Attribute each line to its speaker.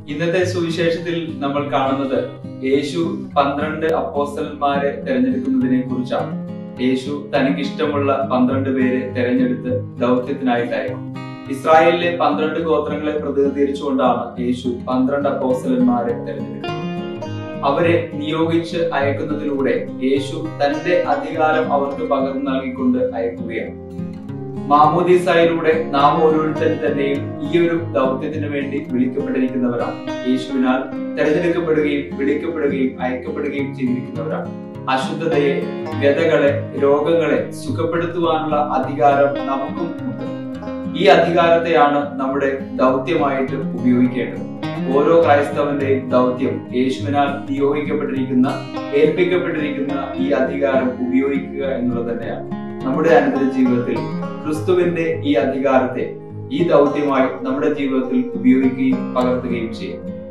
Speaker 1: ഇന്നത്തെ സുവിശേഷത്തിൽ നമ്മൾ കാണുന്നത് യേശു പന്ത്രണ്ട് അപ്പോസ്റ്റലന്മാരെ തെരഞ്ഞെടുക്കുന്നതിനെ കുറിച്ചാണ് യേശു തനിക്കിഷ്ടമുള്ള പന്ത്രണ്ട് പേരെ തെരഞ്ഞെടുത്ത് ദൗത്യത്തിനായിട്ടയക്കും ഇസ്രായേലിലെ പന്ത്രണ്ട് ഗോത്രങ്ങളെ പ്രതിനിധീകരിച്ചുകൊണ്ടാണ് യേശു പന്ത്രണ്ട് അപ്പോസ്റ്റലന്മാരെ തെരഞ്ഞെടുക്കുന്നത് അവരെ നിയോഗിച്ച് അയക്കുന്നതിലൂടെ യേശു തന്റെ അധികാരം അവർക്ക് പകർന്നു നൽകിക്കൊണ്ട് അയക്കുകയാണ് മാമോദീസായിലൂടെ നാം ഓരോരുത്തരും തന്നെയും ഈ ഒരു ദൗത്യത്തിന് വേണ്ടി വിളിക്കപ്പെട്ടിരിക്കുന്നവരാണ് യേശുവിനാൽ തെരഞ്ഞെടുക്കപ്പെടുകയും വിളിക്കപ്പെടുകയും അയക്കപ്പെടുകയും ചെയ്തിരിക്കുന്നവരാണ് അശുദ്ധതയെ വ്യതകളെ രോഗങ്ങളെ സുഖപ്പെടുത്തുവാനുള്ള അധികാരം നമുക്കും ഉണ്ട് ഈ അധികാരത്തെയാണ് നമ്മുടെ ദൗത്യമായിട്ട് ഉപയോഗിക്കേണ്ടത് ഓരോ ക്രൈസ്തവന്റെയും ദൗത്യം യേശുവിനാൽ നിയോഗിക്കപ്പെട്ടിരിക്കുന്ന ഏൽപ്പിക്കപ്പെട്ടിരിക്കുന്ന ഈ അധികാരം ഉപയോഗിക്കുക എന്നുള്ളത് തന്നെയാണ് നമ്മുടെ അനുദിന ജീവിതത്തിൽ ക്രിസ്തുവിന്റെ ഈ അധികാരത്തെ ഈ ദൗത്യമായി നമ്മുടെ ജീവിതത്തിൽ ഉപയോഗിക്കുകയും പകർത്തുകയും ചെയ്യും